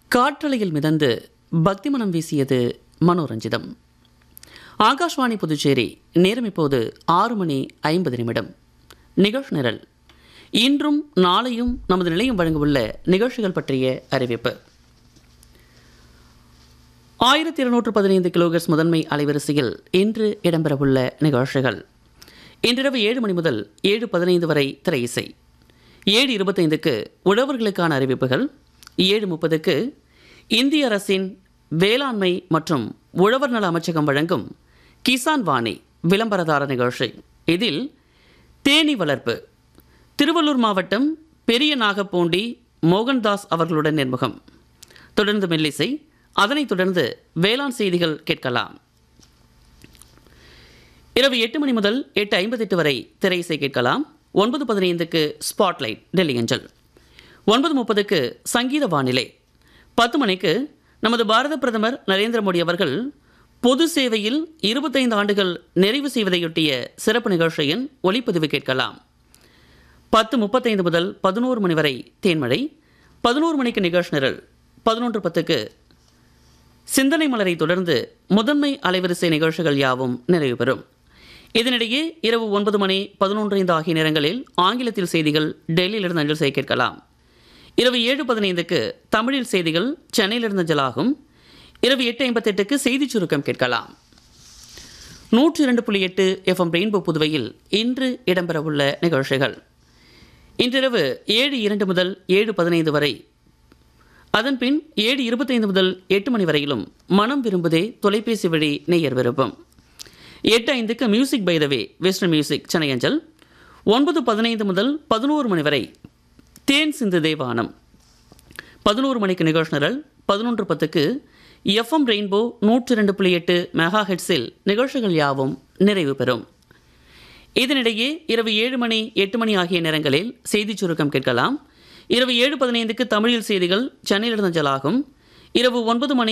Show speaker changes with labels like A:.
A: காற்றலையில் மிதந்து பக்தி மனம் வீசியது மனோரஞ்சிதம் ஆகாஷ்வாணி புதுச்சேரி நேரம் இப்போது ஆறு மணி ஐம்பது நிமிடம் நிகழ்ச்சி நிரல் இன்றும் நாளையும் நமது நிலையம் வழங்கவுள்ள நிகழ்ச்சிகள் பற்றிய அறிவிப்பு ஆயிரத்தி இருநூற்று பதினைந்து கிலோகர்ஸ் முதன்மை அலைவரிசையில் இன்று இடம்பெறவுள்ள நிகழ்ச்சிகள் இன்றிரவு ஏழு மணி முதல் ஏழு பதினைந்து வரை திரை இசை ஏழு இருபத்தைந்துக்கு உழவர்களுக்கான அறிவிப்புகள் ஏழு முப்பதுக்கு இந்திய அரசின் வேளாண்மை மற்றும் உழவர் நல அமைச்சகம் வழங்கும் கிசான் வாணி விளம்பரதார நிகழ்ச்சி இதில் தேனி வளர்ப்பு திருவள்ளூர் மாவட்டம் பெரிய நாகப்பூண்டி மோகன்தாஸ் அவர்களுடன் நேர்முகம் தொடர்ந்து மெல்லிசை அதனைத் தொடர்ந்து வேளாண் செய்திகள் கேட்கலாம் இரவு எட்டு மணி முதல் எட்டு ஐம்பத்தெட்டு வரை திரை இசை கேட்கலாம் ஒன்பது பதினைந்துக்கு ஸ்பாட்லைட் டெல்லி அஞ்சல் ஒன்பது முப்பதுக்கு சங்கீத வானிலை பத்து மணிக்கு நமது பாரத பிரதமர் நரேந்திர மோடி அவர்கள் பொது சேவையில் இருபத்தைந்து ஆண்டுகள் நிறைவு செய்வதையொட்டிய சிறப்பு நிகழ்ச்சியின் ஒளிப்பதிவு கேட்கலாம் பத்து முப்பத்தைந்து முதல் பதினோரு மணி வரை தேன்மழை பதினோரு மணிக்கு நிகழ்ச்சி நிரல் பதினொன்று பத்துக்கு சிந்தனை மலரை தொடர்ந்து முதன்மை அலைவரிசை நிகழ்ச்சிகள் யாவும் நிறைவு பெறும் இதனிடையே இரவு ஒன்பது மணி பதினொன்று ஐந்து ஆகிய நேரங்களில் ஆங்கிலத்தில் செய்திகள் டெல்லியிலிருந்து அஞ்சல் செய்ய கேட்கலாம் இரவு ஏழு பதினைந்துக்கு தமிழில் செய்திகள் சென்னையிலிருந்து அஞ்சலாகும் இரவு எட்டு ஐம்பத்தெட்டுக்கு செய்திச் சுருக்கம் கேட்கலாம் நூற்றி இரண்டு புள்ளி எட்டு எஃப்எம் ரெயின்போ புதுவையில் இன்று இடம்பெறவுள்ள நிகழ்ச்சிகள் இன்றிரவு ஏழு இரண்டு முதல் ஏழு பதினைந்து வரை அதன்பின் ஏழு இருபத்தைந்து முதல் எட்டு மணி வரையிலும் மனம் விரும்புதே தொலைபேசி வழி நேயர் விருப்பம் எட்டு ஐந்துக்கு music by the way western music Chennai அஞ்சல் ஒன்பது பதினைந்து முதல் பதினோரு மணி வரை தேன் சிந்து தேவானம் பதினோரு மணிக்கு நிகழ்ச்சி நிரல் பதினொன்று பத்துக்கு எஃப்எம் ரெயின்போ நூற்றி ரெண்டு புள்ளி எட்டு மெகா ஹெட்ஸில் நிகழ்ச்சிகள் யாவும் நிறைவு பெறும் இதனிடையே இரவு ஏழு மணி எட்டு மணி ஆகிய நேரங்களில் செய்திச் சுருக்கம் கேட்கலாம் இரவு ஏழு பதினைந்துக்கு தமிழில் செய்திகள் சென்னையிலிருந்து அஞ்சலாகும் இரவு ஒன்பது மணி